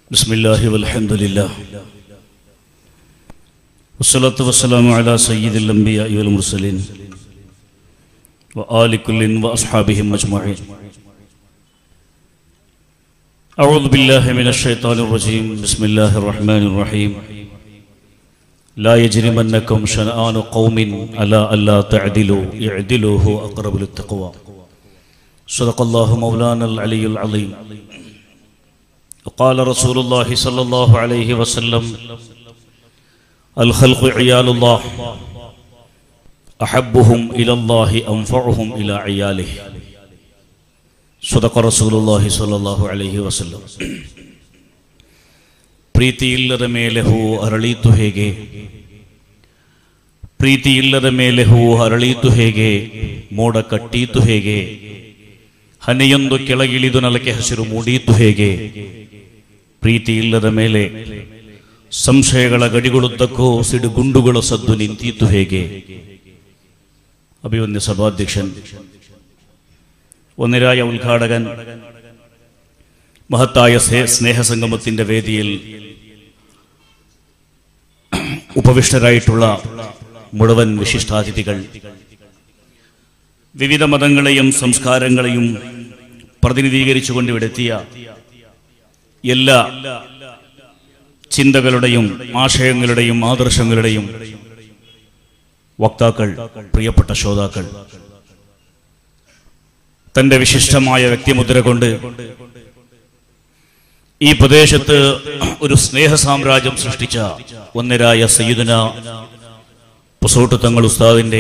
بسم الله والحمد لله والصلاة والسلام على سيد الأنبياء والمرسلين وآل كل وأصحابهم أجمعين أعوذ بالله من الشيطان الرجيم بسم الله الرحمن الرحيم لا يجرمنكم شنآن قوم على ألا تعدلوا اعدلوا هو أقرب للتقوى صدق الله مولانا العلي العظيم وقال رسول الله صلى الله عليه وسلم الخلق عيال الله أحبهم إلى الله أنفعهم إلى عياله صدق رسول الله صلى الله عليه وسلم ಪ್ರೀತಿಯಿಲ್ಲದ ಮೇಲೆ ಹೂ ಅರಳೀತು ಹೇಗೆ ಪ್ರೀತಿಯಿಲ್ಲದ ಮೇಲೆ ಹೂ ಅರಳೀತು ಹೇಗೆ ಮೋಡ ಕಟ್ಟೀತು ಹೇಗೆ ಹನಿಯೊಂದು ಕೆಳಗಿಳಿದು ನೆಲಕ್ಕೆ ಹಸಿರು ಮೂಡೀತು ಹೇಗೆ ಪ್ರೀತಿ ಇಲ್ಲದ ಮೇಲೆ ಸಂಶಯಗಳ ಗಡಿಗಳುದ್ದಕ್ಕೂ ಸಿಡುಗುಂಡುಗಳ ಸದ್ದು ನಿಂತೀತು ಹೇಗೆ അഭിവന്യ സഭാധ്യക്ഷൻ ഒന്നിരായ ഉദ്ഘാടകൻ മഹത്തായ സ്നേ- സ്നേഹസംഗമത്തിന്റെ വേദിയിൽ ഉപവിഷ്ടരായിട്ടുള്ള മുഴുവൻ വിശിഷ്ടാതിഥികൾ വിവിധ മതങ്ങളെയും സംസ്കാരങ്ങളെയും പ്രതിനിധീകരിച്ചുകൊണ്ട് ഇവിടെ എത്തിയ എല്ലാ ചിന്തകളുടെയും ആശയങ്ങളുടെയും ആദർശങ്ങളുടെയും വക്താക്കൾ പ്രിയപ്പെട്ട ശ്രോതാക്കൾ തന്റെ വിശിഷ്ടമായ വ്യക്തിമുദ്ര കൊണ്ട് ഈ പ്രദേശത്ത് ഒരു സ്നേഹ സാമ്രാജ്യം സൃഷ്ടിച്ച ഒന്നരായ സയ്യിദുന പൊസോട്ട് തങ്ങൾ ഉസ്താദിന്റെ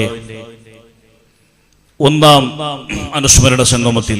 ഒന്നാം അനുസ്മരണ സംഗമത്തിൽ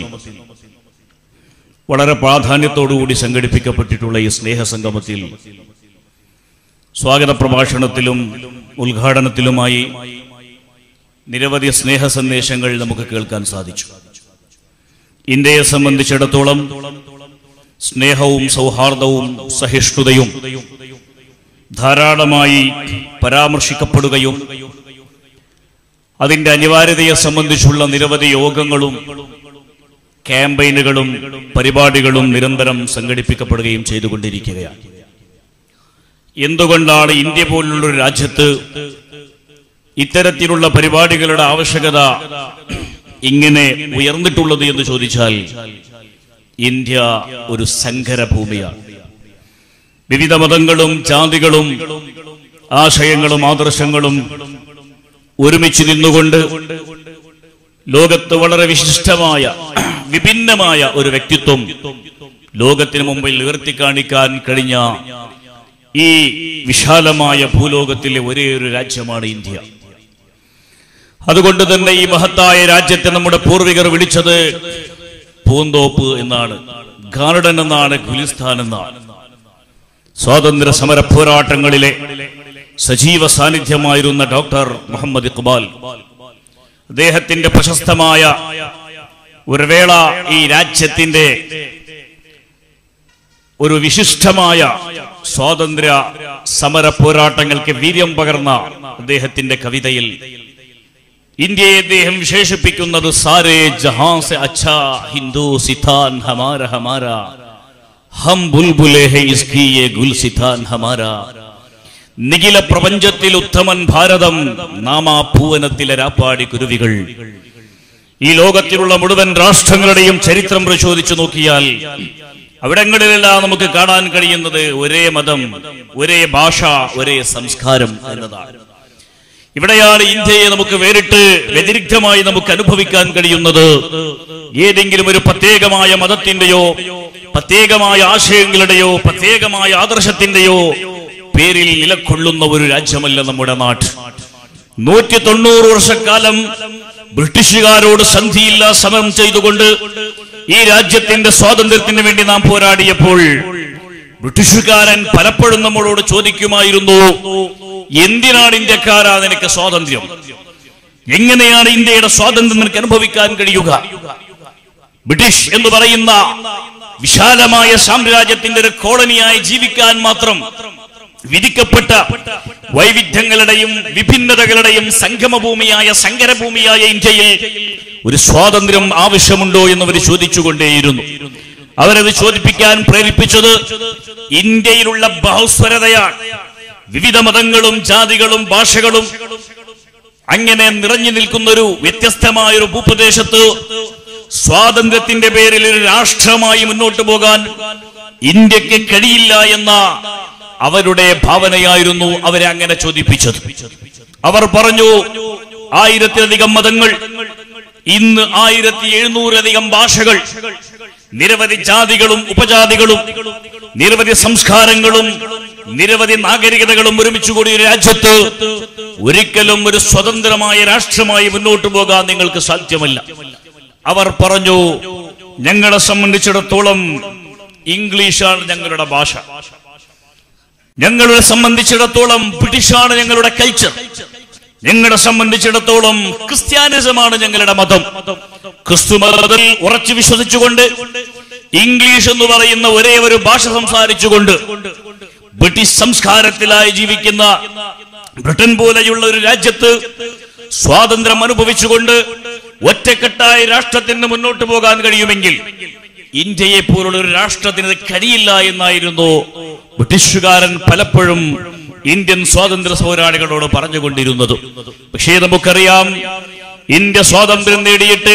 വളരെ പ്രാധാന്യത്തോടുകൂടി സംഘടിപ്പിക്കപ്പെട്ടിട്ടുള്ള ഈ സ്നേഹ സംഗമത്തിൽ സ്വാഗത പ്രഭാഷണത്തിലും ഉദ്ഘാടനത്തിലുമായി നിരവധി സ്നേഹ സന്ദേശങ്ങൾ നമുക്ക് കേൾക്കാൻ സാധിച്ചു ഇന്ത്യയെ സംബന്ധിച്ചിടത്തോളം സ്നേഹവും സൗഹാർദ്ദവും സഹിഷ്ണുതയും ധാരാളമായി പരാമർശിക്കപ്പെടുകയും അതിന്റെ അനിവാര്യതയെ സംബന്ധിച്ചുള്ള നിരവധി യോഗങ്ങളും ക്യാമ്പയിനുകളും പരിപാടികളും നിരന്തരം സംഘടിപ്പിക്കപ്പെടുകയും ചെയ്തുകൊണ്ടിരിക്കുകയാണ് എന്തുകൊണ്ടാണ് ഇന്ത്യ പോലുള്ള ഒരു രാജ്യത്ത് ഇത്തരത്തിലുള്ള പരിപാടികളുടെ ആവശ്യകത ഇങ്ങനെ ഉയർന്നിട്ടുള്ളത് എന്ന് ചോദിച്ചാൽ ഇന്ത്യ ഒരു സങ്കര ഭൂമിയാണ് വിവിധ മതങ്ങളും ജാതികളും ആശയങ്ങളും ആദർശങ്ങളും ഒരുമിച്ച് നിന്നുകൊണ്ട് ലോകത്ത് വളരെ വിശിഷ്ടമായ വിഭിന്നമായ ഒരു വ്യക്തിത്വം ലോകത്തിന് മുമ്പിൽ ഉയർത്തി കാണിക്കാൻ കഴിഞ്ഞ ഈ വിശാലമായ ഭൂലോകത്തിലെ ഒരേ ഒരു രാജ്യമാണ് ഇന്ത്യ അതുകൊണ്ട് തന്നെ ഈ മഹത്തായ രാജ്യത്തെ നമ്മുടെ പൂർവികർ വിളിച്ചത് പൂന്തോപ്പ് എന്നാണ് ഗാർഡൻ എന്നാണ് ഗുലിസ്ഥാൻ എന്നാണ് സ്വാതന്ത്ര്യ സമര പോരാട്ടങ്ങളിലെ സജീവ സാന്നിധ്യമായിരുന്ന ഡോക്ടർ മുഹമ്മദ് ഇക്ബാൽ അദ്ദേഹത്തിന്റെ പ്രശസ്തമായ ഒരു വേള ഈ രാജ്യത്തിന്റെ ഒരു വിശിഷ്ടമായ സ്വാതന്ത്ര്യ സമര പോരാട്ടങ്ങൾക്ക് വീര്യം പകർന്ന അദ്ദേഹത്തിന്റെ കവിതയിൽ ഇന്ത്യയെ അദ്ദേഹം വിശേഷിപ്പിക്കുന്നത് സാരേ ജഹാൻ സെ അച്ഛാ ഹിന്ദു സിഥാൻ ഹമാര ഹമാര ഹം ബുൽബുലേ ഹെ ഇസ്കി യേ ഗുൽ സിഥാൻ ഹമാര നിഖില പ്രപഞ്ചത്തിൽ ഉത്തമൻ ഭാരതം നാമാ ഭൂവനത്തിലെ രാപ്പാടി കുരുവികൾ ഈ ലോകത്തിലുള്ള മുഴുവൻ രാഷ്ട്രങ്ങളുടെയും ചരിത്രം പരിശോധിച്ചു നോക്കിയാൽ അവിടങ്ങളിലെല്ലാം നമുക്ക് കാണാൻ കഴിയുന്നത് ഒരേ മതം ഒരേ ഭാഷ ഒരേ സംസ്കാരം എന്നതാണ് ഇവിടെയാണ് ഇന്ത്യയെ നമുക്ക് വേറിട്ട് വ്യതിരിക്തമായി നമുക്ക് അനുഭവിക്കാൻ കഴിയുന്നത് ഏതെങ്കിലും ഒരു പ്രത്യേകമായ മതത്തിന്റെയോ പ്രത്യേകമായ ആശയങ്ങളുടെയോ പ്രത്യേകമായ ആദർശത്തിന്റെയോ പേരിൽ നിലകൊള്ളുന്ന ഒരു രാജ്യമല്ല നമ്മുടെ നാട് നൂറ്റി തൊണ്ണൂറ് വർഷക്കാലം ബ്രിട്ടീഷുകാരോട് സന്ധിയില്ല സമരം ചെയ്തുകൊണ്ട് ഈ രാജ്യത്തിന്റെ സ്വാതന്ത്ര്യത്തിന് വേണ്ടി നാം പോരാടിയപ്പോൾ ബ്രിട്ടീഷുകാരൻ പലപ്പോഴും നമ്മളോട് ചോദിക്കുമായിരുന്നു എന്തിനാണ് ഇന്ത്യക്കാരാ നിനക്ക് സ്വാതന്ത്ര്യം എങ്ങനെയാണ് ഇന്ത്യയുടെ സ്വാതന്ത്ര്യം നിനക്ക് അനുഭവിക്കാൻ കഴിയുക ബ്രിട്ടീഷ് എന്ന് പറയുന്ന വിശാലമായ സാമ്രാജ്യത്തിന്റെ ഒരു കോളനിയായി ജീവിക്കാൻ മാത്രം വിധിക്കപ്പെട്ട വൈവിധ്യങ്ങളുടെയും വിഭിന്നതകളുടെയും സംഗമഭൂമിയായ സങ്കരഭൂമിയായ ഇന്ത്യയിൽ ഒരു സ്വാതന്ത്ര്യം ആവശ്യമുണ്ടോ എന്നവർ ചോദിച്ചുകൊണ്ടേയിരുന്നു അവരത് ചോദിപ്പിക്കാൻ പ്രേരിപ്പിച്ചത് ഇന്ത്യയിലുള്ള ബഹുസ്വരതയാണ് വിവിധ മതങ്ങളും ജാതികളും ഭാഷകളും അങ്ങനെ നിറഞ്ഞു നിൽക്കുന്ന ഒരു വ്യത്യസ്തമായ ഒരു ഭൂപ്രദേശത്ത് സ്വാതന്ത്ര്യത്തിന്റെ പേരിൽ ഒരു രാഷ്ട്രമായി മുന്നോട്ട് പോകാൻ ഇന്ത്യക്ക് കഴിയില്ല എന്ന അവരുടെ ഭാവനയായിരുന്നു അവരെ അങ്ങനെ ചോദിപ്പിച്ചത് അവർ പറഞ്ഞു ആയിരത്തിലധികം മതങ്ങൾ ഇന്ന് ആയിരത്തി എഴുന്നൂറിലധികം ഭാഷകൾ നിരവധി ജാതികളും ഉപജാതികളും നിരവധി സംസ്കാരങ്ങളും നിരവധി നാഗരികതകളും ഒരുമിച്ച് കൂടി ഒരു രാജ്യത്ത് ഒരിക്കലും ഒരു സ്വതന്ത്രമായ രാഷ്ട്രമായി മുന്നോട്ട് പോകാൻ നിങ്ങൾക്ക് സാധ്യമല്ല അവർ പറഞ്ഞു ഞങ്ങളെ സംബന്ധിച്ചിടത്തോളം ഇംഗ്ലീഷാണ് ഞങ്ങളുടെ ഭാഷ ഞങ്ങളെ സംബന്ധിച്ചിടത്തോളം ബ്രിട്ടീഷാണ് ഞങ്ങളുടെ കൾച്ചർ ഞങ്ങളെ സംബന്ധിച്ചിടത്തോളം ക്രിസ്ത്യാനിസമാണ് ഞങ്ങളുടെ മതം ക്രിസ്തു മതത്തിൽ ഉറച്ചു വിശ്വസിച്ചുകൊണ്ട് ഇംഗ്ലീഷ് എന്ന് പറയുന്ന ഒരേ ഒരു ഭാഷ സംസാരിച്ചുകൊണ്ട് ബ്രിട്ടീഷ് സംസ്കാരത്തിലായി ജീവിക്കുന്ന ബ്രിട്ടൻ പോലെയുള്ള ഒരു രാജ്യത്ത് സ്വാതന്ത്ര്യം അനുഭവിച്ചുകൊണ്ട് ഒറ്റക്കെട്ടായ രാഷ്ട്രത്തിന് മുന്നോട്ട് പോകാൻ കഴിയുമെങ്കിൽ ഇന്ത്യയെ പോലുള്ള ഒരു രാഷ്ട്രത്തിന് ഇത് കഴിയില്ല എന്നായിരുന്നു ബ്രിട്ടീഷുകാരൻ പലപ്പോഴും ഇന്ത്യൻ സ്വാതന്ത്ര്യ പോരാളികളോട് പറഞ്ഞുകൊണ്ടിരുന്നത് പക്ഷേ നമുക്കറിയാം ഇന്ത്യ സ്വാതന്ത്ര്യം നേടിയിട്ട്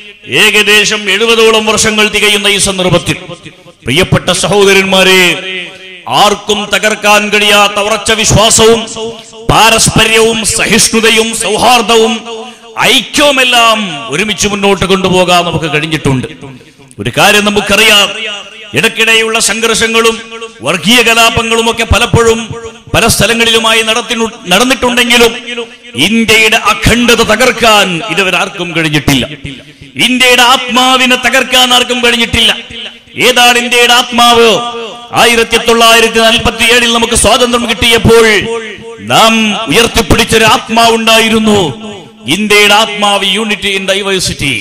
ഏകദേശം എഴുപതോളം വർഷങ്ങൾ തികയുന്ന ഈ സന്ദർഭത്തിൽ പ്രിയപ്പെട്ട സഹോദരന്മാരെ ആർക്കും തകർക്കാൻ കഴിയാത്ത ഉറച്ച വിശ്വാസവും പാരസ്പര്യവും സഹിഷ്ണുതയും സൗഹാർദ്ദവും ഐക്യവുമെല്ലാം ഒരുമിച്ച് മുന്നോട്ട് കൊണ്ടുപോകാൻ നമുക്ക് കഴിഞ്ഞിട്ടുണ്ട് ഒരു കാര്യം നമുക്കറിയാം ഇടയ്ക്കിടെയുള്ള സംഘർഷങ്ങളും വർഗീയ കലാപങ്ങളും ഒക്കെ പലപ്പോഴും പല സ്ഥലങ്ങളിലുമായി നടത്തി നടന്നിട്ടുണ്ടെങ്കിലും ഇന്ത്യയുടെ അഖണ്ഡത തകർക്കാൻ ഇതുവരെ ആർക്കും കഴിഞ്ഞിട്ടില്ല ഇന്ത്യയുടെ ആത്മാവിനെ തകർക്കാൻ ആർക്കും കഴിഞ്ഞിട്ടില്ല ഏതാണ് ഇന്ത്യയുടെ ആത്മാവ് ആയിരത്തി തൊള്ളായിരത്തി നാൽപ്പത്തി ഏഴിൽ നമുക്ക് സ്വാതന്ത്ര്യം കിട്ടിയപ്പോൾ നാം ഉയർത്തിപ്പിടിച്ചൊരു ആത്മാവുണ്ടായിരുന്നു ഇന്ത്യയുടെ ആത്മാവ് unity in diversity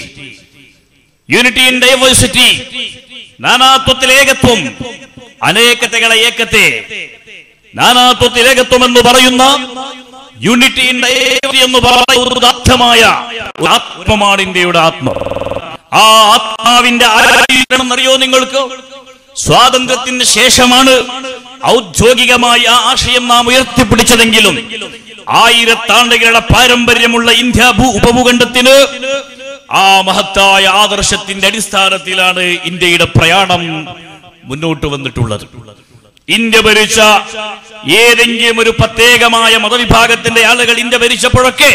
unity in diversity നാനാത്വത്തിൽ ഏകത്വം അനേകതകളെ ഏകത്തെ നാനാത്വത്തിൽ ഏകത്വം എന്ന് പറയുന്ന യൂണിറ്റി ഇൻ ഡൈവേഴ്സിറ്റി എന്ന് പറയുന്ന ഉദാത്തമായ ഒരു ആത്മമാണ് ഇന്ത്യയുടെ ആത്മ ആ ആത്മാവിന്റെ ആരാധനറിയോ നിങ്ങൾക്ക് സ്വാതന്ത്ര്യത്തിന് ശേഷമാണ് ഔദ്യോഗികമായി ആ ആശയം നാം ഉയർത്തിപ്പിടിച്ചതെങ്കിലും ആയിരത്താണ്ടുകളുടെ പാരമ്പര്യമുള്ള ഇന്ത്യ ഭൂ ഉപഭൂഖണ്ഡത്തിന് ആ മഹത്തായ ആദർശത്തിന്റെ അടിസ്ഥാനത്തിലാണ് ഇന്ത്യയുടെ പ്രയാണം മുന്നോട്ട് വന്നിട്ടുള്ളത് ഇന്ത്യ ഭരിച്ച ഏതെങ്കിലും ഒരു പ്രത്യേകമായ മതവിഭാഗത്തിന്റെ ആളുകൾ ഇന്ത്യ ഭരിച്ചപ്പോഴൊക്കെ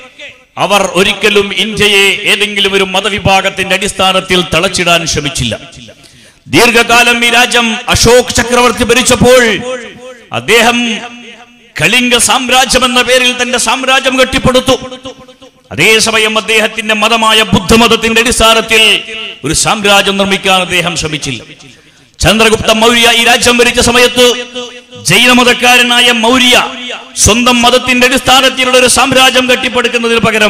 അവർ ഒരിക്കലും ഇന്ത്യയെ ഏതെങ്കിലും ഒരു മതവിഭാഗത്തിന്റെ അടിസ്ഥാനത്തിൽ തളച്ചിടാൻ ശ്രമിച്ചില്ല ദീർഘകാലം ഈ രാജ്യം അശോക് ചക്രവർത്തി ഭരിച്ചപ്പോൾ അദ്ദേഹം കലിംഗ സാമ്രാജ്യം എന്ന പേരിൽ തന്റെ സാമ്രാജ്യം കെട്ടിപ്പടുത്തു അതേസമയം അദ്ദേഹത്തിന്റെ മതമായ ബുദ്ധമതത്തിന്റെ അടിസ്ഥാനത്തിൽ ഒരു സാമ്രാജ്യം നിർമ്മിക്കാൻ അദ്ദേഹം ശ്രമിച്ചില്ല ചന്ദ്രഗുപ്ത മൗര്യ ഈ രാജ്യം ഭരിച്ച സമയത്ത് ജൈനമതക്കാരനായ മൗര്യ സ്വന്തം മതത്തിന്റെ അടിസ്ഥാനത്തിലുള്ള ഒരു സാമ്രാജ്യം കെട്ടിപ്പടുക്കുന്നതിന് പകരം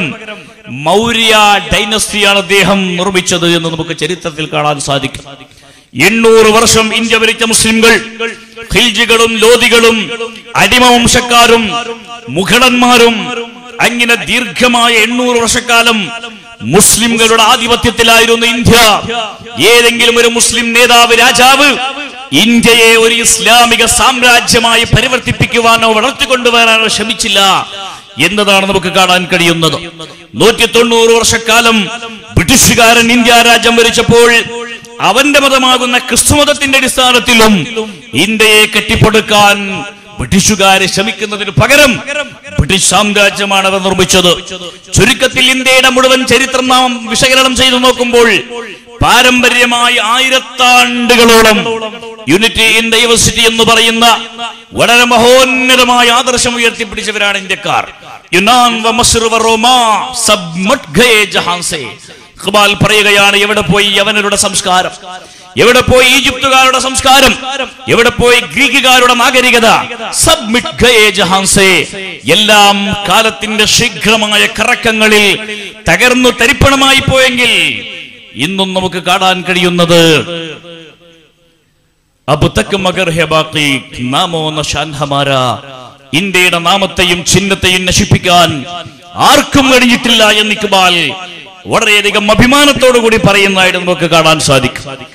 മൗര്യ ഡൈനസ്റ്റിയാണ് അദ്ദേഹം നിർമ്മിച്ചത് എന്ന് നമുക്ക് ചരിത്രത്തിൽ കാണാൻ സാധിക്കും എണ്ണൂറ് വർഷം ഇന്ത്യ ഭരിച്ച മുസ്ലിംകൾ ഖിൽജികളും ലോധികളും അടിമവംശക്കാരും മുഘടന്മാരും അങ്ങനെ ദീർഘമായ എണ്ണൂറ് വർഷക്കാലം മുസ്ലിംകളുടെ ആധിപത്യത്തിലായിരുന്നു ഇന്ത്യ ഏതെങ്കിലും ഒരു മുസ്ലിം നേതാവ് രാജാവ് ഇന്ത്യയെ ഒരു ഇസ്ലാമിക സാമ്രാജ്യമായി പരിവർത്തിപ്പിക്കുവാനോ വളർത്തിക്കൊണ്ടുവരാനോ ശ്രമിച്ചില്ല എന്നതാണ് നമുക്ക് കാണാൻ കഴിയുന്നത് നൂറ്റി തൊണ്ണൂറ് വർഷക്കാലം ബ്രിട്ടീഷുകാരൻ ഇന്ത്യ രാജ്യം ഭരിച്ചപ്പോൾ അവന്റെ മതമാകുന്ന ക്രിസ്തുമതത്തിന്റെ അടിസ്ഥാനത്തിലും ഇന്ത്യയെ കെട്ടിപ്പടുക്കാൻ ബ്രിട്ടീഷുകാരെ ശ്രമിക്കുന്നതിന് പകരം ബ്രിട്ടീഷ് സാമ്രാജ്യമാണ് അവർ നിർമ്മിച്ചത് ചുരുക്കത്തിൽ ഇന്ത്യയുടെ മുഴുവൻ ചരിത്രം നാം വിശകലനം ചെയ്തു നോക്കുമ്പോൾ പാരമ്പര്യമായി ആയിരത്താണ്ടുകളോളം യൂണിറ്റി ഇൻ ഡൈവേഴ്സിറ്റി എന്ന് പറയുന്ന വളരെ മഹോന്നതമായ ആദർശം ഉയർത്തിപ്പിടിച്ചവരാണ് ഇന്ത്യക്കാർ യുനാൻ വ മസ്ർ വ റോമ സബ് മട്ട് ഗയേ ജഹാൻ സേ ഇഖ്ബാൽ പറയുകയാണ് എവിടെ പോയി യവനരുടെ സംസ്കാരം എവിടെ പോയി ഈജിപ്തുകാരുടെ സംസ്കാരം എവിടെ പോയി ഗ്രീക്കുകാരുടെ നാഗരികത സബ്മിറ്റ് ഗയേ ജഹാൻസേ എല്ലാം കാലത്തിന്റെ ശീഘ്രമായ കറക്കങ്ങളിൽ തകർന്നു തരിപ്പണമായി പോയെങ്കിൽ ഇന്നും നമുക്ക് കാണാൻ കഴിയുന്നത് അബ് തക് മഗർ ഹെ ബാക്കി നാമോ നശാൻ ഹമാര ഇന്ത്യയുടെ നാമത്തെയും ചിഹ്നത്തെയും നശിപ്പിക്കാൻ ആർക്കും കഴിഞ്ഞിട്ടില്ല എന്ന് ഇക്ബാൽ വളരെയധികം അഭിമാനത്തോടു കൂടി പറയുന്നതായിട്ട് നമുക്ക് കാണാൻ സാധിക്കും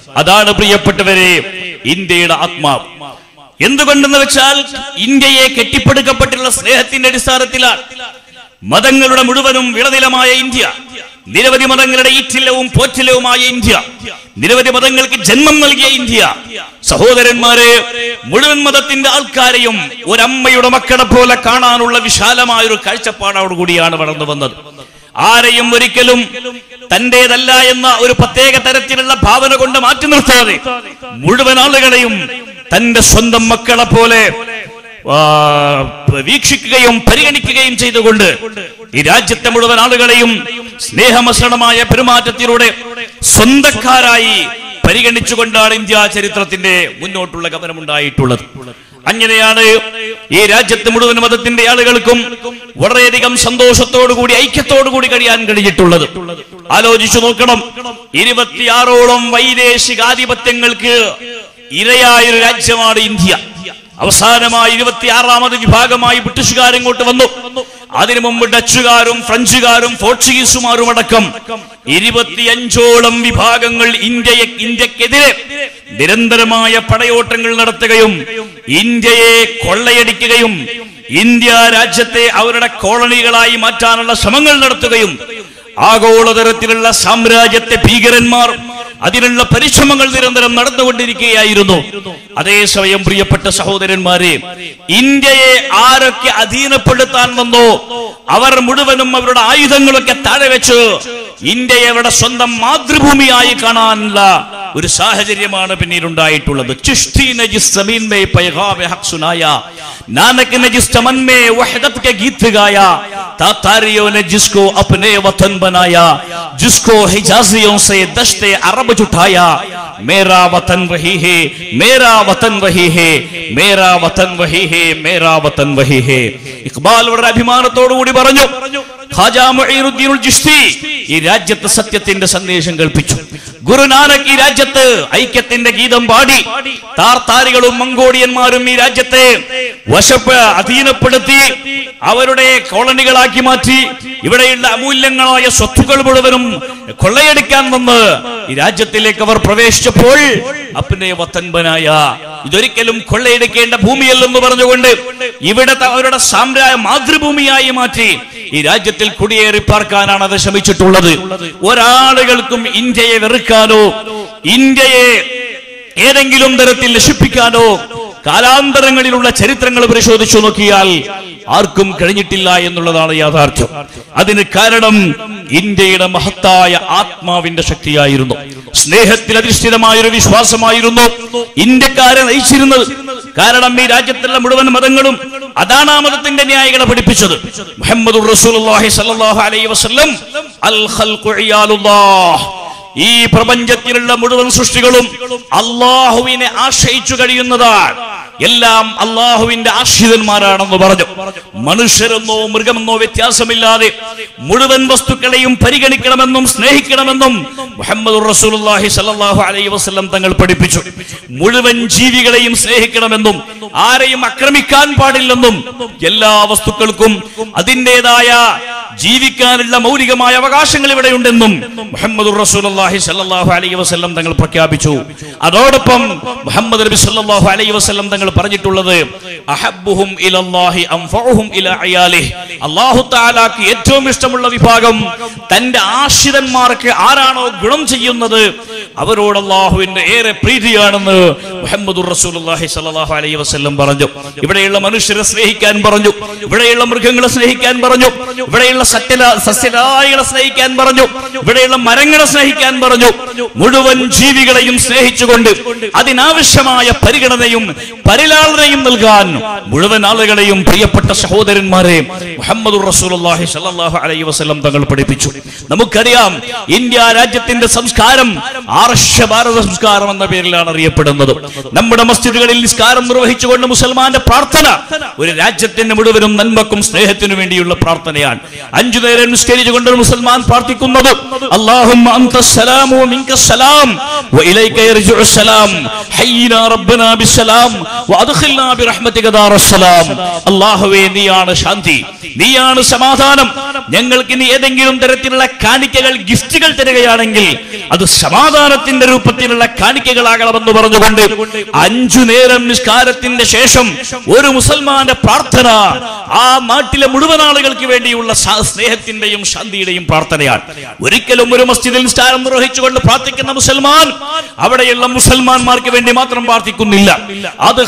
അതാണ് പ്രിയപ്പെട്ടവരെ ഇന്ത്യയുടെ ആത്മാവ് എന്തുകൊണ്ടെന്ന് വെച്ചാൽ ഇന്ത്യയെ കെട്ടിപ്പടുക്കപ്പെട്ടുള്ള സ്നേഹത്തിന്റെ അടിസ്ഥാനത്തിലാണ് മതങ്ങളുടെ മുഴുവനും വിളനിലമായ ഇന്ത്യ നിരവധി മതങ്ങളുടെ ഈറ്റില്ലവും പോറ്റില്ലവുമായ ഇന്ത്യ നിരവധി മതങ്ങൾക്ക് ജന്മം നൽകിയ ഇന്ത്യ സഹോദരന്മാരെ മുഴുവൻ മതത്തിന്റെ ആൾക്കാരെയും ഒരമ്മയുടെ മക്കളെ പോലെ കാണാനുള്ള വിശാലമായ ഒരു കാഴ്ചപ്പാടോടുകൂടിയാണ് വളർന്നു വന്നത് ആരെയും ഒരിക്കലും തന്റേതല്ല എന്ന ഒരു പ്രത്യേക തരത്തിലുള്ള ഭാവന കൊണ്ട് മാറ്റി നിർത്താതെ മുഴുവൻ ആളുകളെയും തന്റെ സ്വന്തം മക്കളെ പോലെ ആ, വീക്ഷിക്കുകയും പരിഗണിക്കുകയും ചെയ്തുകൊണ്ട് ഈ രാജ്യത്തെ മുഴുവൻ ആളുകളെയും സ്നേഹമസരണമായ പെരുമാറ്റത്തിലൂടെ സ്വന്തക്കാരായി പരിഗണിച്ചുകൊണ്ടാണ് ഇന്ത്യ ചരിത്രത്തിന്റെ മുന്നോട്ടുള്ള ഗമനമുണ്ടായിട്ടുള്ളത് അങ്ങനെയാണ് ഈ രാജ്യത്തെ മുഴുവൻ മതത്തിന്റെ ആളുകൾക്കും വളരെയധികം സന്തോഷത്തോടുകൂടി ഐക്യത്തോടുകൂടി കഴിയാൻ കഴിഞ്ഞിട്ടുള്ളത് ആലോചിച്ചു നോക്കണം ഇരുപത്തിയാറോളം വൈദേശികാധിപത്യങ്ങൾക്ക് ഇരയായൊരു രാജ്യമാണ് ഇന്ത്യ അവസാനമായി ഇരുപത്തിയാറാമത് വിഭാഗമായി ബ്രിട്ടീഷുകാർ ഇങ്ങോട്ട് വന്നു അതിനു മുമ്പ് ഡച്ചുകാരും ഫ്രഞ്ചുകാരും പോർച്ചുഗീസുമാരും അടക്കം ഇരുപത്തിയഞ്ചോളം വിഭാഗങ്ങൾ ഇന്ത്യയെ ഇന്ത്യക്കെതിരെ നിരന്തരമായ പടയോട്ടങ്ങൾ നടത്തുകയും ഇന്ത്യയെ കൊള്ളയടിക്കുകയും ഇന്ത്യ രാജ്യത്തെ അവരുടെ കോളനികളായി മാറ്റാനുള്ള ശ്രമങ്ങൾ നടത്തുകയും ആഗോളതരത്തിലുള്ള സാമ്രാജ്യത്തെ ഭീകരന്മാർ അതിനുള്ള പരിശ്രമങ്ങൾ നിരന്തരം നടന്നുകൊണ്ടിരിക്കുകയായിരുന്നു അതേസമയം പ്രിയപ്പെട്ട സഹോദരന്മാരെ ഇന്ത്യയെ ആരൊക്കെ അധീനപ്പെടുത്താൻ വന്നോ അവർ മുഴുവനും അവരുടെ ആയുധങ്ങളൊക്കെ താഴെ വെച്ച് ഇന്ത്യയെ അവരുടെ സ്വന്തം മാതൃഭൂമിയായി കാണാനുള്ള ഒരു സാഹചര്യമാണ് പിന്നീട് ഉണ്ടായിട്ടുള്ളത് ചിഷ്തി നജിസ് സമീൻ മേ പൈഗാമെ ഹഖ് സുനായ नानक ने जिस चमन में वहदत के गीत गाया तातारियों ने जिसको अपने वतन बनाया जिसको हिजाजियों से दश्ते अरब जुटाया मेरा वतन वही है मेरा वतन वही है मेरा वतन वही है मेरा वतन वही है ഇക്ബാൽ വളരെ അഭിമാനത്തോടു കൂടി പറഞ്ഞു ഖാജാ മുഈനുദ്ദീനുൽ ജിഷ്തി ഈ രാജ്യത്ത് സത്യത്തിന്റെ സന്ദേശം കൽപ്പിച്ചു ഗുരുനാനക് ഈ രാജ്യത്ത് ഐക്യത്തിന്റെ ഗീതം പാടി താർത്താരികളും മംഗോളിയന്മാരും ഈ രാജ്യത്തെ വശപ്പ് അധീനപ്പെടുത്തി അവരുടെ കോളനികളാക്കി മാറ്റി ഇവിടെയുള്ള അമൂല്യങ്ങളായ സ്വത്തുക്കൾ മുഴുവനും കൊള്ളയടിക്കാൻ വന്ന് ഈ രാജ്യത്തിലേക്ക് അവർ പ്രവേശിച്ചപ്പോൾ അപ്പനെ വത്തൻപനായ ഇതൊരിക്കലും കൊള്ളയടിക്കേണ്ട ഭൂമിയല്ലെന്ന് പറഞ്ഞുകൊണ്ട് ഇവിടത്തെ അവരുടെ സാമ്രാജ്യ മാതൃഭൂമിയായി മാറ്റി ഈ രാജ്യത്തിൽ കുടിയേറി പാർക്കാനാണ് അത് ശ്രമിച്ചിട്ടുള്ളത് ഒരാളുകൾക്കും ഇന്ത്യയെ വെറുക്കാനോ ഇന്ത്യയെ ഏതെങ്കിലും തരത്തിൽ നശിപ്പിക്കാനോ കാലാന്തരങ്ങളിലുള്ള ചരിത്രങ്ങൾ പരിശോധിച്ചു നോക്കിയാൽ ആർക്കും കഴിഞ്ഞിട്ടില്ല എന്നുള്ളതാണ് യാഥാർത്ഥ്യം അതിന് കാരണം ഇന്ത്യയുടെ മഹത്തായ ആത്മാവിന്റെ ശക്തിയായിരുന്നു സ്നേഹത്തിൽ അധിഷ്ഠിതമായ ഒരു വിശ്വാസമായിരുന്നു ഇന്ത്യക്കാരെ നയിച്ചിരുന്നത് കാരണം ഈ രാജ്യത്തുള്ള മുഴുവൻ മതങ്ങളും അതാണ് ആ മതത്തിന്റെ ന്യായികളെ പഠിപ്പിച്ചത് മുഹമ്മദ് റസൂലുള്ളാഹി സ്വല്ലല്ലാഹു അലൈഹി വസല്ലം അൽ ഖൽഖു ഇയാലുല്ലാഹ് ഈ പ്രപഞ്ചത്തിലുള്ള മുഴുവൻ സൃഷ്ടികളും അള്ളാഹുവിനെ ആശ്രയിച്ചു കഴിയുന്നതാണ് എല്ലാം അള്ളാഹുവിന്റെ ആശ്രിതന്മാരാണെന്ന് പറഞ്ഞു മനുഷ്യരെന്നോ മൃഗമെന്നോ വ്യത്യാസമില്ലാതെ മുഴുവൻ വസ്തുക്കളെയും പരിഗണിക്കണമെന്നും സ്നേഹിക്കണമെന്നും മുഹമ്മദ് റസൂലുള്ളാഹി സല്ലല്ലാഹു അലൈഹി വസല്ലം തങ്ങൾ പഠിപ്പിച്ചു മുഴുവൻ ജീവികളെയും സ്നേഹിക്കണമെന്നും ആരെയും ആക്രമിക്കാൻ പാടില്ലെന്നും എല്ലാ വസ്തുക്കൾക്കും അതിൻ്റെതായ ജീവിക്കാനുള്ള മൗലികമായ അവകാശങ്ങൾ ഇവിടെയുണ്ടെന്നും മുഹമ്മദ് റസൂലുള്ളാഹി സല്ലല്ലാഹു അലൈഹി വസല്ലം തങ്ങൾ പ്രഖ്യാപിച്ചു അതോടൊപ്പം മുഹമ്മദ് നബി സല്ലല്ലാഹു അലൈഹി വസല്ലം തങ്ങൾ പറഞ്ഞിട്ടുള്ളത് അഹബ്ബുഹും ഇലല്ലാഹി അൻഫഉഹും ഇലാ അയാലിഹി അല്ലാഹു തആലാക്ക് ഏറ്റവും ഇഷ്ടമുള്ള വിഭാഗം തന്റെ ആശ്രിതന്മാർക്ക് ആരാണോ ഗുണം ചെയ്യുന്നത് അവരോട് അള്ളാഹുവിന്റെ ഏറെ പ്രീതിയാണെന്ന് മുഹമ്മദ് റസൂലുള്ളാഹി സല്ലല്ലാഹു അലൈഹി വസല്ലം പറഞ്ഞു ഇവിടെയുള്ള മനുഷ്യരെ സ്നേഹിക്കാൻ പറഞ്ഞു ഇവിടെയുള്ള മൃഗങ്ങളെ സ്നേഹിക്കാൻ പറഞ്ഞു ഇവിടെയുള്ള സത്യല സസ്യലായികളെ സ്നേഹിക്കാൻ പറഞ്ഞു ഇവിടെയുള്ള മരങ്ങളെ സ്നേഹിക്കാൻ പറഞ്ഞു മുഴുവൻ ജീവികളെയും സ്നേഹിച്ചുകൊണ്ട് അതിനാവശ്യമായ പരിഗണനയും പരിലാളനയും നൽകാൻ മുഴുവൻ ആളുകളെയും പ്രിയപ്പെട്ട സഹോദരന്മാരെ മുഹമ്മദ് റസൂലുള്ളാഹി സ്വല്ലല്ലാഹു അലൈഹി വസല്ലം തങ്ങൾ പഠിപ്പിച്ചു നമുക്കറിയാം ഇന്ത്യ രാജ്യത്തിന്റെ സംസ്കാരം ആർഷ ഭാരത സംസ്കാരം എന്ന പേരിലാണ് അറിയപ്പെടുന്നത് നമ്മുടെ മസ്ജിദുകളിൽ നിസ്കാരം നിർവഹിച്ചുകൊണ്ട് മുസൽമാന്റെ പ്രാർത്ഥന ഒരു രാജ്യത്തിന്റെ മുഴുവനും നന്മക്കും സ്നേഹത്തിനു വേണ്ടിയുള്ള പ്രാർത്ഥനയാണ് അഞ്ചു നേരം നിസ്കരിച്ചുകൊണ്ട് ഒരു മുസൽമാൻ പ്രാർത്ഥിക്കുന്നത് അല്ലാഹുമ്മ അൻത സലാമു മിൻക സലാം വഇലൈക യർജിഉ സലാം ഹയ്യിനാ റബ്ബനാ ബിസ്സലാം വഅദ്ഖിൽനാ ബിറഹ്മതിക ദാറസ്സലാം അല്ലാഹുവേ നീയാണ് ശാന്തി നീയാണ് സമാധാനം ഞങ്ങൾക്ക് ഇനി ഏതെങ്കിലും തരത്തിലുള്ള കാണിക്കകൾ ഗിഫ്റ്റുകൾ തരികയാണെങ്കിൽ അത് സമാധാനം സമാധാനത്തിന്റെ രൂപത്തിലുള്ള കാണിക്കകളാകണമെന്ന് പറഞ്ഞുകൊണ്ട് അഞ്ചു നേരം നിസ്കാരത്തിന്റെ ശേഷം ഒരു മുസൽമാന്റെ പ്രാർത്ഥന ആ നാട്ടിലെ മുഴുവൻ ആളുകൾക്ക് വേണ്ടിയുള്ള സ- സ്നേഹത്തിന്റെയും ശാന്തിയുടെയും പ്രാർത്ഥനയാണ് ഒരിക്കലും ഒരു മസ്ജിദിൽ നിസ്കാരം നിർവഹിച്ചുകൊണ്ട് പ്രാർത്ഥിക്കുന്ന മുസൽമാൻ അവിടെയുള്ള മുസൽമാന്മാർക്ക് വേണ്ടി മാത്രം പ്രാർത്ഥിക്കുന്നില്ല അത്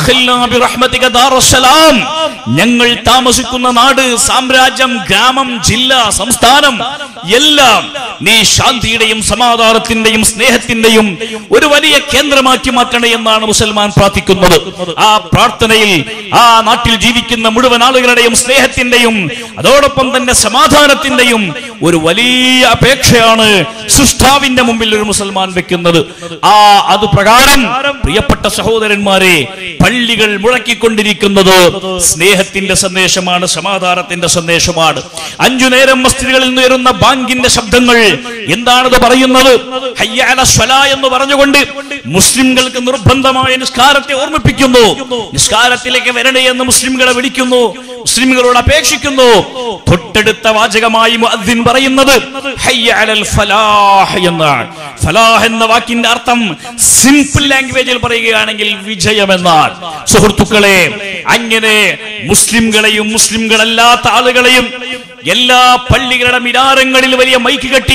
ഞങ്ങൾ താമസിക്കുന്ന നാട് സാമ്രാജ്യം ഗ്രാമം ജില്ല സംസ്ഥാനം എല്ലാം നീ ശാന്തിയുടെയും സമാധാനത്തിന്റെയും സ്നേഹത്തിന്റെയും ഒരു വലിയ കേന്ദ്രമാക്കി മാറ്റണേ എന്നാണ് മുസൽമാൻ പ്രാർത്ഥിക്കുന്നത് ആ പ്രാർത്ഥനയിൽ ആ നാട്ടിൽ ജീവിക്കുന്ന മുഴുവൻ ആളുകളുടെയും സ്നേഹത്തിന്റെയും അതോടൊപ്പം തന്നെ സമാധാനത്തിന്റെയും ഒരു വലിയ അപേക്ഷയാണ് സൃഷ്ടാവിന്റെ മുമ്പിൽ ഒരു മുസൽമാൻ വെക്കുന്നത് ആ അത് പ്രകാരം പ്രിയപ്പെട്ട സഹോദരന്മാരെ പള്ളികൾ മുഴക്കിക്കൊണ്ടിരിക്കുന്നത് സ്നേഹത്തിന്റെ സന്ദേശമാണ് സമാധാനത്തിന്റെ സന്ദേശമാണ് അഞ്ചു നേരം മസ്ജിദുകളിൽ നിന്ന് ഉയരുന്ന ബാങ്കിന്റെ ശബ്ദങ്ങൾ എന്താണത് പറയുന്നത് ഹയ്യ അല സ്വലാ എന്ന് പറഞ്ഞുകൊണ്ട് മുസ്ലിംകൾക്ക് നിർബന്ധമായ നിസ്കാരത്തെ ഓർമ്മിപ്പിക്കുന്നു നിസ്കാരത്തിലേക്ക് വരണേ എന്ന് മുസ്ലിംകളെ വിളിക്കുന്നു മുസ്ലിംകളോട് അപേക്ഷിക്കുന്നു തൊട്ടടുത്ത വാചകമായി മുഅദ്ദിൻ പറയുന്നത് ഹയ്യ അലൽ ഫലാഹ് എന്നാണ് ഫലാഹ് എന്ന വാക്കിന്റെ അർത്ഥം സിമ്പിൾ ലാംഗ്വേജിൽ പറയുകയാണെങ്കിൽ വിജയം എന്നാണ് സുഹൃത്തുക്കളെ അങ്ങനെ മുസ്ലിംകളെയും മുസ്ലിംകളല്ലാത്ത ആളുകളെയും എല്ലാ പള്ളികളുടെ മിനാരങ്ങളിൽ വലിയ മൈക്ക് കെട്ടി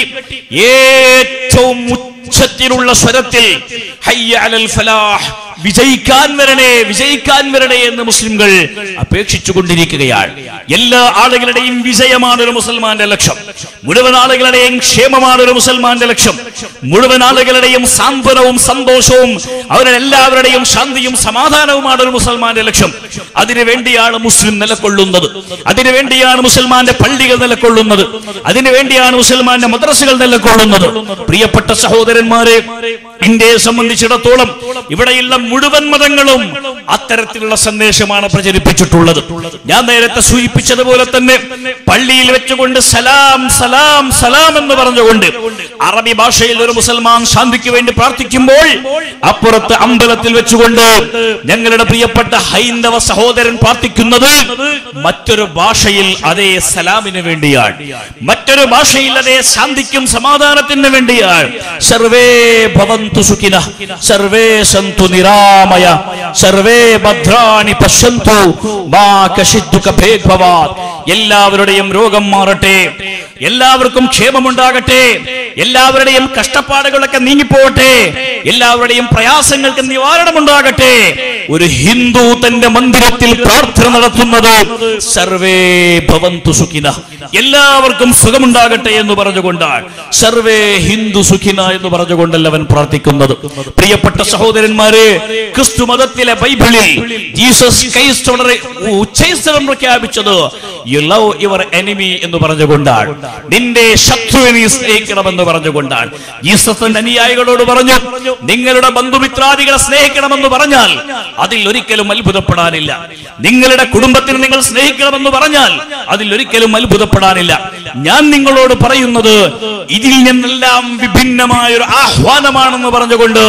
ഏറ്റവും ഉച്ചത്തിലുള്ള സ്വരത്തിൽ ഹയ്യ അലൽ ഫലാഹ് വിജയിക്കാൻ വരണേ വിജയിക്കാൻ വരണേ എന്ന് മുസ്ലിംകൾ അപേക്ഷിച്ചു കൊണ്ടിരിക്കുകയാണ് എല്ലാ ആളുകളുടെയും വിജയമാണ് ഒരു മുസൽമാന്റെ ലക്ഷ്യം മുഴുവൻ ആളുകളുടെയും ക്ഷേമമാണ് ഒരു മുസൽമാന്റെ ലക്ഷ്യം മുഴുവൻ ആളുകളുടെയും സാന്ത്വനവും സന്തോഷവും അവരുടെ എല്ലാവരുടെയും ശാന്തിയും സമാധാനവുമാണ് ഒരു മുസൽമാന്റെ ലക്ഷ്യം അതിനു വേണ്ടിയാണ് മുസ്ലിം നിലകൊള്ളുന്നത് അതിനു വേണ്ടിയാണ് മുസൽമാന്റെ പള്ളികൾ നിലകൊള്ളുന്നത് അതിനു വേണ്ടിയാണ് മുസൽമാന്റെ മദ്രസകൾ നിലകൊള്ളുന്നത് പ്രിയപ്പെട്ട സഹോദരന്മാരെ ഇന്ത്യയെ സംബന്ധിച്ചിടത്തോളം ഇവിടെയുള്ള മുഴുവൻ മതങ്ങളും അത്തരത്തിലുള്ള സന്ദേശമാണ് പ്രചരിപ്പിച്ചിട്ടുള്ളത് ഞാൻ നേരത്തെ സൂചിപ്പിച്ചതുപോലെ തന്നെ പള്ളിയിൽ വെച്ചുകൊണ്ട് സലാം സലാം സലാം എന്ന് പറഞ്ഞുകൊണ്ട് അറബി ഭാഷയിൽ ഒരു മുസൽമാൻ ശാന്തിക്ക് വേണ്ടി പ്രാർത്ഥിക്കുമ്പോൾ അപ്പുറത്ത് അമ്പലത്തിൽ വെച്ചുകൊണ്ട് ഞങ്ങളുടെ പ്രിയപ്പെട്ട ഹൈന്ദവ സഹോദരൻ പ്രാർത്ഥിക്കുന്നത് മറ്റൊരു ഭാഷയിൽ അതേ സലാമിന് വേണ്ടിയാണ് മറ്റൊരു ഭാഷയിൽ അതേ ശാന്തിക്കും സമാധാനത്തിന് വേണ്ടിയാണ് സർവേ ഭവന്തു സുഖിന സർവേ സന്തു നിരാമയ സർവേ ഭദ്രാണി പശ്യന്തു മാ കശിദ്ദുക ഭേദ്ഭവാത് എല്ലാവരുടെയും രോഗം മാറട്ടെ എല്ലാവർക്കും ക്ഷേമമുണ്ടാകട്ടെ എല്ലാവരുടെയും കഷ്ടപ്പാടുകളൊക്കെ നീങ്ങിപ്പോകട്ടെ എല്ലാവരുടെയും പ്രയാസങ്ങൾക്ക് നിവാരണമുണ്ടാകട്ടെ ഒരു ഹിന്ദു തന്റെ മന്ദിരത്തിൽ പ്രാർത്ഥന നടത്തുന്നത് സർവേ ഭവന്തു സുഖിന എല്ലാവർക്കും സുഖമുണ്ടാകട്ടെ എന്ന് പറഞ്ഞുകൊണ്ടാണ് സർവേ ഹിന്ദു സുഖിന എന്ന് പറഞ്ഞുകൊണ്ടല്ല അവൻ പ്രാർത്ഥിക്കുന്നത് പ്രിയപ്പെട്ട സഹോദരന്മാരെ ക്രിസ്തു മതത്തിലെ ബൈബിളിൽ ജീസസ് ക്രൈസ്റ്റ് വളരെ ഉച്ചൈസ്തരം പ്രഖ്യാപിച്ചത് യു ലവ് യുവർ എനിമി എന്ന് പറഞ്ഞുകൊണ്ടാണ് നിന്റെ ശത്രുവിനെ നീ സ്നേഹിക്കണമെന്ന് പറഞ്ഞുകൊണ്ടാണ് ജീസസ് തന്റെ അനുയായികളോട് പറഞ്ഞു നിങ്ങളുടെ ബന്ധുമിത്രാദികളെ സ്നേഹിക്കണമെന്ന് പറഞ്ഞാൽ അതിൽ ഒരിക്കലും അത്ഭുതപ്പെടാനില്ല നിങ്ങളുടെ കുടുംബത്തിന് നിങ്ങൾ സ്നേഹിക്കണമെന്ന് പറഞ്ഞാൽ അതിൽ ഒരിക്കലും അത്ഭുതപ്പെടാനില്ല ഞാൻ നിങ്ങളോട് പറയുന്നത് ഇതിൽ നിന്നെല്ലാം വിഭിന്നമായ ഒരു ആഹ്വാനമാണെന്ന് പറഞ്ഞുകൊണ്ട്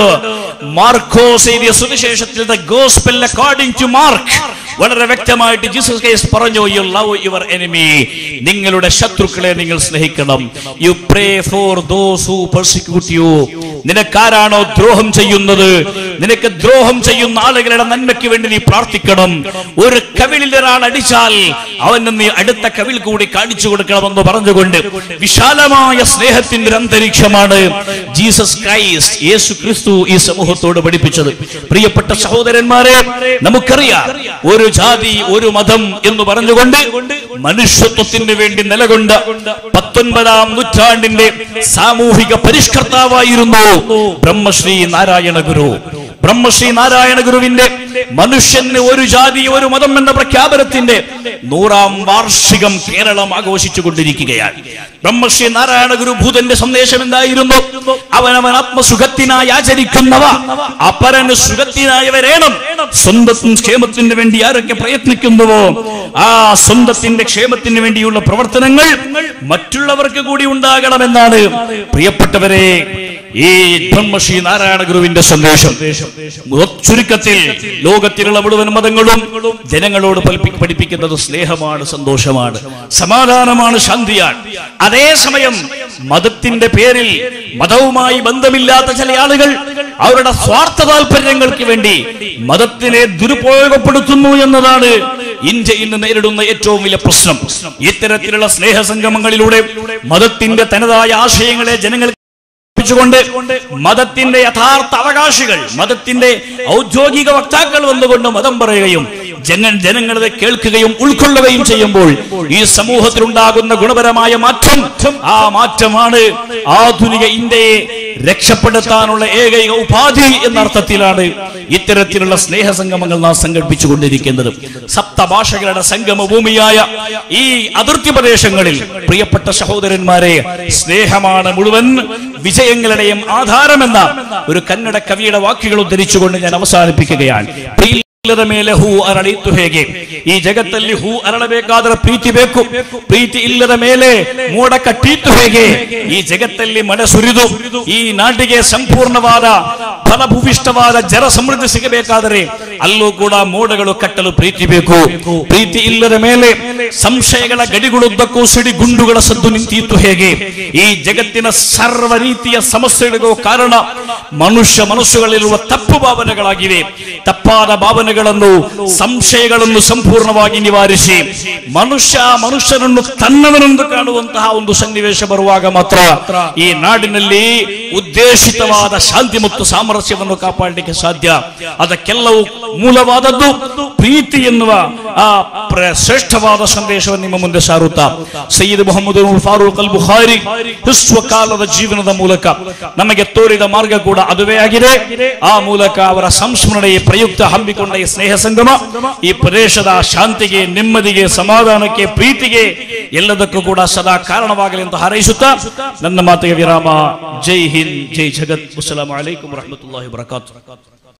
മാർക്കോസ് എഴുതിയ സുവിശേഷത്തിൽ the gospel according to Mark വളരെ വ്യക്തമായിട്ട് ജീസസ് കേസ് പറഞ്ഞു യു ലവ് യുവർ എനിമി നിങ്ങളുടെ ശത്രുക്കളെ നിങ്ങൾ സ്നേഹിക്കണം you pray for those who persecute you നിനക്കാരാണോ ദ്രോഹം ചെയ്യുന്നത് നിനക്ക് ദ്രോഹം ചെയ്യുന്ന ആളുകളുടെ നന്മയ്ക്ക് വേണ്ടി നീ പ്രാർത്ഥിക്കണം ഒരു കവിളിൽ ഒരാൾ അടിച്ചാൽ അവന് നീ അടുത്ത കവിൾ കൂടി കാണിച്ചു കൊടുക്കണമെന്ന് പറഞ്ഞുകൊണ്ട് വിശാലമായ സ്നേഹത്തിന്റെ ഒരു അന്തരീക്ഷമാണ് ജീസസ് ക്രൈസ്റ്റ് യേശു ക്രിസ്തു ഈ സമൂഹത്തോട് പഠിപ്പിച്ചത് പ്രിയപ്പെട്ട സഹോദരന്മാരെ നമുക്കറിയാം ഒരു ജാതി ഒരു മതം എന്ന് പറഞ്ഞുകൊണ്ട് മനുഷ്യത്വത്തിന് വേണ്ടി നിലകൊണ്ട പത്തൊൻപതാം നൂറ്റാണ്ടിന്റെ സാമൂഹിക പരിഷ്കർത്താവായിരുന്നു ബ്രഹ്മശ്രീ നാരായണ ഗുരു ബ്രഹ്മശ്രീ നാരായണ ഗുരുവിന്റെ മനുഷ്യന് ഒരു ജാതി ഒരു മതം എന്ന പ്രഖ്യാപനത്തിന്റെ നൂറാം വാർഷികം കേരളം ആഘോഷിച്ചു കൊണ്ടിരിക്കുകയാണ് ബ്രഹ്മശ്രീ നാരായണ ഗുരു ഭൂതന്റെ സന്ദേശം എന്തായിരുന്നു അവനവൻ ആത്മസുഖത്തിനായി ആചരിക്കുന്നവ അപരന് സുഖത്തിനായി വരേണം സ്വന്തം ക്ഷേമത്തിന് വേണ്ടി ആരൊക്കെ പ്രയത്നിക്കുന്നുവോ ആ സ്വന്തത്തിന്റെ ക്ഷേമത്തിന് വേണ്ടിയുള്ള പ്രവർത്തനങ്ങൾ മറ്റുള്ളവർക്ക് കൂടി ഉണ്ടാകണമെന്നാണ് പ്രിയപ്പെട്ടവരെ ഈ ബ്രഹ്മശ്രീ നാരായണ ഗുരുവിന്റെ സന്ദേശം ചുരുക്കത്തിൽ ലോകത്തിലുള്ള മുഴുവൻ മതങ്ങളും ജനങ്ങളോട് പഠിപ്പി- പഠിപ്പിക്കുന്നത് സ്നേഹമാണ് സന്തോഷമാണ് സമാധാനമാണ് ശാന്തിയാണ് അതേസമയം മതത്തിന്റെ പേരിൽ മതവുമായി ബന്ധമില്ലാത്ത ചില ആളുകൾ അവരുടെ സ്വാർത്ഥ താല്പര്യങ്ങൾക്ക് വേണ്ടി മതത്തിനെ ദുരുപയോഗപ്പെടുത്തുന്നു എന്നതാണ് ഇന്ത്യ ഇന്ന് നേരിടുന്ന ഏറ്റവും വലിയ പ്രശ്നം ഇത്തരത്തിലുള്ള സ്നേഹസംഗമങ്ങളിലൂടെ മതത്തിന്റെ തനതായ ആശയങ്ങളെ ജനങ്ങൾ കൊണ്ട് മതത്തിന്റെ യഥാർത്ഥ അവകാശികൾ മതത്തിന്റെ ഔദ്യോഗിക വക്താക്കൾ വന്നുകൊണ്ട് മതം പറയുകയും ജന ജനങ്ങളത് കേൾക്കുകയും ഉൾക്കൊള്ളുകയും ചെയ്യുമ്പോൾ ഈ സമൂഹത്തിൽ ഉണ്ടാകുന്ന ഗുണപരമായ മാറ്റം ആ മാറ്റമാണ് ആധുനിക ഇന്ത്യയെ രക്ഷപ്പെടുത്താനുള്ള ഏകൈക ഉപാധി എന്ന അർത്ഥത്തിലാണ് ഇത്തരത്തിലുള്ള സ്നേഹസംഗമങ്ങൾ നാം സംഘടിപ്പിച്ചുകൊണ്ടിരിക്കുന്നത് സപ്തഭാഷകളുടെ സംഗമ ഭൂമിയായ ഈ അതിർത്തി പ്രദേശങ്ങളിൽ പ്രിയപ്പെട്ട സഹോദരന്മാരെ സ്നേഹമാണ് മുഴുവൻ വിജയങ്ങളുടെയും ആധാരമെന്ന ഒരു കന്നഡ കവിയുടെ വാക്കുകൾ ഉദ്ധരിച്ചുകൊണ്ട് ഞാൻ ಅವಸಾನಿಪಿക്കുകയാണ് ಇಲ್ಲದ ಮೇಲೆ ಹೂ ಅರಳಿತ್ತು ಹೇಗೆ ಈ ಜಗತ್ತಲ್ಲಿ ಹೂ ಅರಳಬೇಕಾದರೆ ಪ್ರೀತಿ ಬೇಕು ಪ್ರೀತಿ ಇಲ್ಲದ ಮೇಲೆ ಮೋಡ ಕಟ್ಟಿತ್ತು ಹೇಗೆ ಈ ಜಗತ್ತಲ್ಲಿ ಮಳೆ ಸುರಿದು ಈ ನಾಟಿಗೆ ಸಂಪೂರ್ಣವಾದ ಫಲಭೂವಿಷ್ಠವಾದ ಜಲ ಸಮೃದ್ಧಿ ಸಿಗಬೇಕಾದರೆ ಅಲ್ಲೂ ಕೂಡ ಮೋಡಗಳು ಕಟ್ಟಲು ಪ್ರೀತಿ ಬೇಕು ಪ್ರೀತಿ ಇಲ್ಲದ ಮೇಲೆ ಸಂಶಯಗಳ ಗಡಿಗಳುದ್ದಕ್ಕೂ ಸಿಡಿ ಗುಂಡುಗಳ ಸದ್ದು ನಿಂತಿತ್ತು ಹೇಗೆ ಈ ಜಗತ್ತಿನ ಸರ್ವ ರೀತಿಯ ಸಮಸ್ಯೆಗಳಿಗೂ ಕಾರಣ ಮನುಷ್ಯ ಮನಸ್ಸುಗಳಲ್ಲಿರುವ ತಪ್ಪು ಭಾವನೆಗಳಾಗಿವೆ ತಪ್ಪಾದ ಭಾವನೆಗಳನ್ನು ಸಂಶಯಗಳನ್ನು ಸಂಪೂರ್ಣವಾಗಿ ನಿವಾರಿಸಿ ಮನುಷ್ಯ ಮನುಷ್ಯನನ್ನು ತನ್ನವನೆಂದು ಕಾಣುವಂತಹ ಒಂದು ಸನ್ನಿವೇಶ ಬರುವಾಗ ಮಾತ್ರ ಈ ನಾಡಿನಲ್ಲಿ ಉದ್ದೇಶಿತವಾದ ಶಾಂತಿ ಮತ್ತು ಸಾಮರಸ್ಯವನ್ನು ಕಾಪಾಡಲಿಕ್ಕೆ ಸಾಧ್ಯ ಅದಕ್ಕೆಲ್ಲವೂ ಮೂಲವಾದದ್ದು ಪ್ರೀತಿ ಎನ್ನುವ ಆ ಪ್ರ- ಶ್ರೇಷ್ಠವಾದ ಸಂದೇಶವನ್ನು ನಿಮ್ಮ ಮುಂದೆ ಸಾರುತ್ತಾ ಸಯ್ಯದ್ ಮೊಹಮ್ಮದ್ ಫಾರೂಕ್ ಅಲ್ ಬುಖಾರಿ ಹ್ರಸ್ವ ಕಾಲದ ಜೀವನದ ಮೂಲಕ ನಮಗೆ ತೋರಿದ ಮಾರ್ಗ ಕೂಡ ಅದುವೇ ಆಗಿದೆ ಆ ಮೂಲಕ ಅವರ ಸಂಸ್ಮರಣೆಯ ಪ್ರಯುಕ್ತ ಹಮ್ಮಿಕೊಂಡ ಈ ಸ್ನೇಹ ಸಂಗಮ ಈ ಪ್ರದೇಶದ ಶಾಂತಿಗೆ ನೆಮ್ಮದಿಗೆ ಸಮಾಧಾನಕ್ಕೆ ಪ್ರೀತಿಗೆ ಎಲ್ಲದಕ್ಕೂ ಕೂಡ ಸದಾ ಕಾರಣವಾಗಲಿ ಅಂತ ಹಾರೈಸುತ್ತಾ ನನ್ನ ಮಾತಿಗೆ ವಿರಾಮ ಜೈ ಹಿಂದ್ ಜೈ ಜಗತ್ ಅಸ್ಸಲಾಂ ಅಲೈಕುಂ ವರಹಮತುಲ್ಲಾಹಿ ವಬರಕಾತು